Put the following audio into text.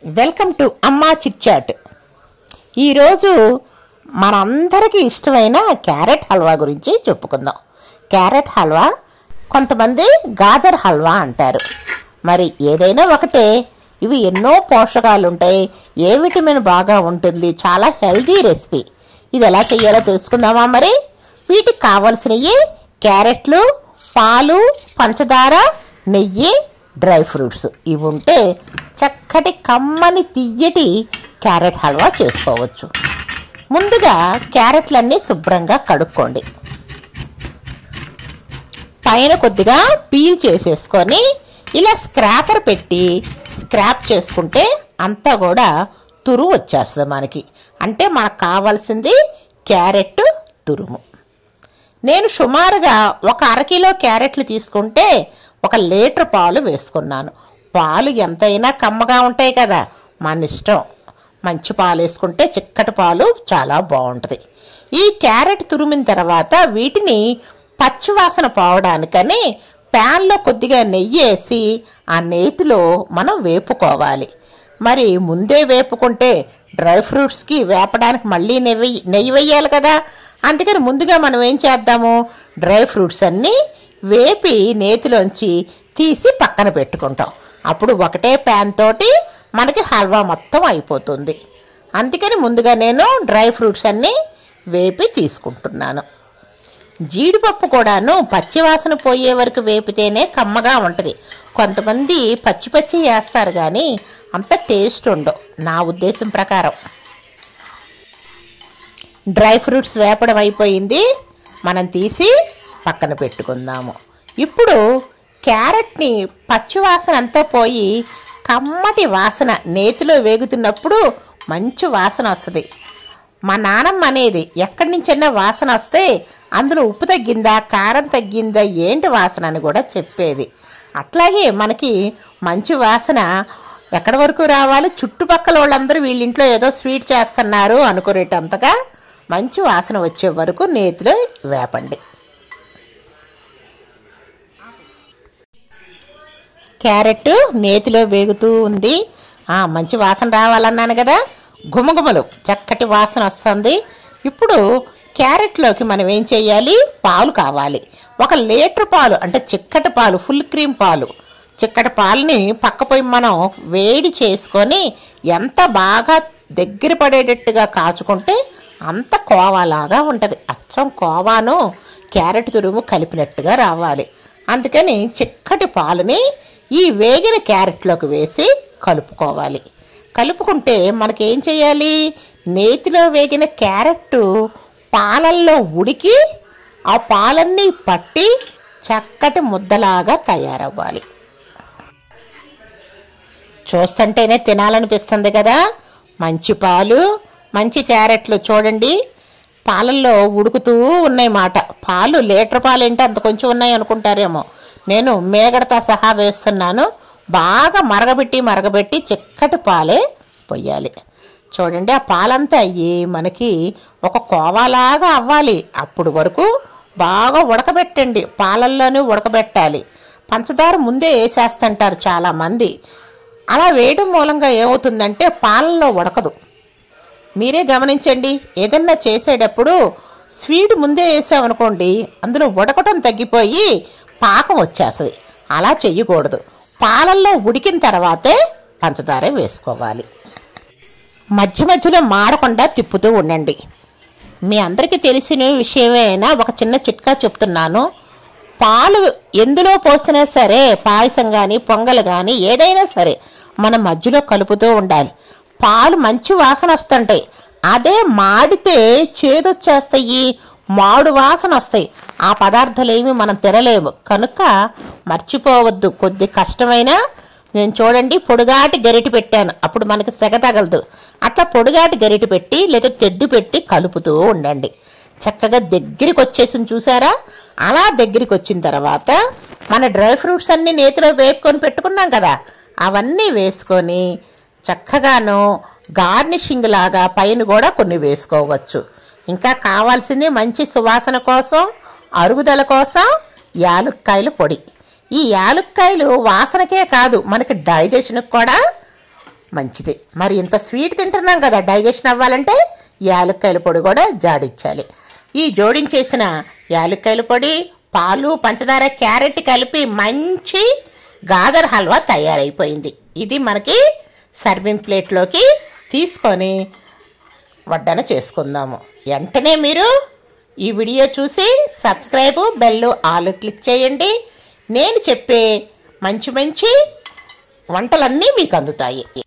welcome to అమ్మా chit chat ఈరోజు మనందరికీ ఇష్టమైన క్యారెట్ హల్వా గురించి చెప్పుకుందాం క్యారెట్ హల్వా కొంతమంది గాజర్ హల్వా అంటారు మరి ఏదైనా ఒకటే ఇవి ఎన్నో పోషకాలు ఉంటాయి ఏ విటమిన్ బాగా ఉంటుంది చాలా హెల్తీ రెసిపీ ఇది ఎలా చేయాలో తెలుసుకుందామా మరి వీటికి కావలసినవి క్యారెట్లు పాలు పంచదార నెయ్యి డ్రై ఫ్రూట్స్ ఇవి ఉంటే చక్కటి కమ్మని తియ్యటి క్యారెట్ హల్వా చేసుకోవచ్చు ముందుగా క్యారెట్లన్నీ శుభ్రంగా కడుక్కోండి పైన కొద్దిగా పీల్ చేసేసుకొని ఇలా స్క్రాపర్ పెట్టి స్క్రాప్ చేసుకుంటే అంతా కూడా తురుము వచ్చేస్తుంది మనకి అంటే మనకు కావాల్సింది క్యారెట్ తురుము నేను సుమారుగా ఒక అరకిలో క్యారెట్లు తీసుకుంటే ఒక లీటర్ పాలు వేసుకున్నాను పాలు ఎంతైనా కమ్మగా ఉంటాయి కదా మన ఇష్టం మంచి పాలు వేసుకుంటే చిక్కటి పాలు చాలా బాగుంటుంది ఈ క్యారెట్ తురిమిన తర్వాత వీటిని పచ్చివాసన పోవడానికని ప్యాన్లో కొద్దిగా నెయ్యి వేసి ఆ నేతిలో మనం వేపుకోవాలి మరి ముందే వేపుకుంటే డ్రై ఫ్రూట్స్కి వేపడానికి మళ్ళీ నెయ్యి నెయ్యి వేయాలి కదా అందుకని ముందుగా మనం ఏం చేద్దాము డ్రై ఫ్రూట్స్ అన్నీ వేపి నేతిలోంచి తీసి పక్కన పెట్టుకుంటాం అప్పుడు ఒకటే ప్యాన్ తోటి మనకి హల్వా మొత్తం అయిపోతుంది అందుకని ముందుగా నేను డ్రై ఫ్రూట్స్ అన్నీ వేపి తీసుకుంటున్నాను జీడిపప్పు కూడాను పచ్చివాసన పోయే వరకు వేపితేనే కమ్మగా ఉంటుంది కొంతమంది పచ్చి పచ్చి వేస్తారు కానీ అంత టేస్ట్ ఉండవు నా ఉద్దేశం ప్రకారం డ్రై ఫ్రూట్స్ వేపడం అయిపోయింది మనం తీసి పక్కన పెట్టుకుందాము ఇప్పుడు క్యారెట్ని పచ్చివాసన అంతా పోయి కమ్మటి వాసన నేతిలో వేగుతున్నప్పుడు మంచి వాసన వస్తుంది మా నానమ్మ అనేది ఎక్కడి నుంచైనా వాసన వస్తే అందులో ఉప్పు తగ్గిందా కారం తగ్గిందా ఏంటి వాసన అని కూడా చెప్పేది అట్లాగే మనకి మంచి వాసన ఎక్కడి వరకు రావాలి చుట్టుపక్కల వాళ్ళందరూ వీళ్ళింట్లో ఏదో స్వీట్ చేస్తున్నారు అనుకునేటంతగా మంచి వాసన వచ్చే వరకు నేతిలో వేపండి క్యారెట్ నేతిలో వేగుతూ ఉంది ఆ, మంచి వాసన రావాలన్నాను కదా గుమగుమలు చక్కటి వాసన వస్తుంది ఇప్పుడు క్యారెట్లోకి మనం ఏం చేయాలి పాలు కావాలి ఒక లీటర్ పాలు అంటే చిక్కటి పాలు ఫుల్ క్రీమ్ పాలు చిక్కటి పాలని పక్కపోయి మనం వేడి చేసుకొని ఎంత బాగా దగ్గర పడేటట్టుగా కాచుకుంటే అంత కోవాలాగా ఉంటుంది అచ్చం కోవాను క్యారెట్ తురుము కలిపినట్టుగా రావాలి అందుకని చిక్కటి పాలని ఈ వేగిన క్యారెట్లోకి వేసి కలుపుకోవాలి కలుపుకుంటే మనకి ఏం చేయాలి నేతిలో వేగిన క్యారెట్ పాలల్లో ఉడికి ఆ పాలన్నీ పట్టి చక్కటి ముద్దలాగా తయారవ్వాలి చూస్తుంటేనే తినాలనిపిస్తుంది కదా మంచి పాలు మంచి క్యారెట్లు చూడండి పాలల్లో ఉడుకుతూ ఉన్నాయి మాట పాలు లీటర్ పాలు ఏంటి అంత కొంచెం ఉన్నాయి అనుకుంటారేమో నేను మేగడతో సహా వేస్తున్నాను బాగా మరగబెట్టి మరగబెట్టి చిక్కటి పాలే పొయ్యాలి చూడండి ఆ పాలంతా అయ్యి మనకి ఒక కోవాలాగా అవ్వాలి అప్పుడు వరకు బాగా ఉడకబెట్టండి పాలల్లోనే ఉడకబెట్టాలి పంచదార ముందే వేసేస్తుంటారు చాలామంది అలా వేయడం మూలంగా ఏమవుతుందంటే పాలల్లో ఉడకదు మీరే గమనించండి ఏదన్నా చేసేటప్పుడు స్వీట్ ముందే వేసామనుకోండి అందులో ఉడకటం తగ్గిపోయి పాకం వచ్చేస్తుంది అలా చెయ్యకూడదు పాలల్లో ఉడికిన తర్వాతే పంచదార వేసుకోవాలి మధ్య మధ్యలో మాడకుండా తిప్పుతూ ఉండండి మీ అందరికీ తెలిసిన విషయమే అయినా ఒక చిన్న చిట్కా చెప్తున్నాను పాలు ఎందులో పోసినా సరే పాయసం కానీ పొంగల్ కానీ ఏదైనా సరే మనం మధ్యలో కలుపుతూ ఉండాలి పాలు మంచి వాసన వస్తుంటాయి అదే మాడితే చేదొచ్చేస్తాయి మాడు వాసన వస్తాయి ఆ పదార్థాలు ఏమి మనం తినలేము కనుక మర్చిపోవద్దు కొద్ది కష్టమైనా నేను చూడండి పొడుగాటి గరిటె పెట్టాను అప్పుడు మనకి సెగ తగలదు అట్లా పొడుగాటి గరిటె పెట్టి లేదా తెడ్డు పెట్టి కలుపుతూ ఉండండి చక్కగా దగ్గరికి వచ్చేసింది చూసారా అలా దగ్గరికి వచ్చిన తర్వాత మన డ్రై ఫ్రూట్స్ అన్నీ నేతిలో వేపుకొని పెట్టుకున్నాం కదా అవన్నీ వేసుకొని చక్కగాను గార్నిషింగ్ లాగా పైన కూడా కొన్ని వేసుకోవచ్చు ఇంకా కావాల్సింది మంచి సువాసన కోసం అరుగుదల కోసం యాలుక్కాయల పొడి ఈ యాలుక్కాయలు వాసనకే కాదు మనకి డైజెషన్కి కూడా మంచిది మరి ఇంత స్వీట్ తింటున్నాం కదా డైజెషన్ అవ్వాలంటే యాలక్కాయల పొడి కూడా జాడించాలి ఈ జోడించేసిన యాలక్కాయల పొడి పాలు పంచదార క్యారెట్ కలిపి మంచి గాజర్ హల్వా తయారైపోయింది ఇది మనకి సర్వింగ్ ప్లేట్లోకి తీసుకొని వడ్డన చేసుకుందాము వెంటనే మీరు ఈ వీడియో చూసి సబ్స్క్రైబ్ బెల్ ఆల్ క్లిక్ చేయండి నేను చెప్పే మంచి మంచి వంటలన్నీ మీకు అందుతాయి